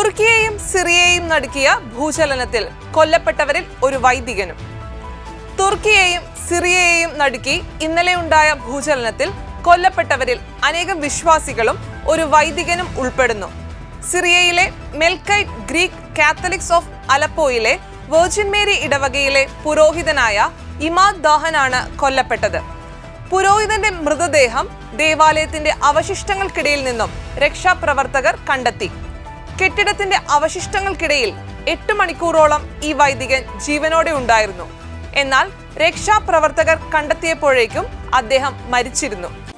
തുർക്കിയെയും സിറിയയെയും നടുക്കിയ ഭൂചലനത്തിൽ കൊല്ലപ്പെട്ടവരിൽ ഒരു വൈദികനും തുർക്കിയെയും സിറിയയെയും നടുക്കി ഇന്നലെ ഉണ്ടായ ഭൂചലനത്തിൽ കൊല്ലപ്പെട്ടവരിൽ അനേകം വിശ്വാസികളും ഒരു വൈദികനും ഉൾപ്പെടുന്നു സിറിയയിലെ മെൽക്കൈറ്റ് ഗ്രീക്ക് കാത്തലിക്സ് ഓഫ് അലപ്പോയിലെ വെർജിൻ മേരി ഇടവകയിലെ പുരോഹിതനായ ഇമാദ് ദാഹനാണ് കൊല്ലപ്പെട്ടത് പുരോഹിതന്റെ മൃതദേഹം ദേവാലയത്തിന്റെ അവശിഷ്ടങ്ങൾക്കിടയിൽ നിന്നും രക്ഷാപ്രവർത്തകർ കണ്ടെത്തി കെട്ടിടത്തിന്റെ അവശിഷ്ടങ്ങൾക്കിടയിൽ എട്ട് മണിക്കൂറോളം ഈ വൈദികൻ ജീവനോടെ ഉണ്ടായിരുന്നു എന്നാൽ രക്ഷാപ്രവർത്തകർ കണ്ടെത്തിയപ്പോഴേക്കും അദ്ദേഹം മരിച്ചിരുന്നു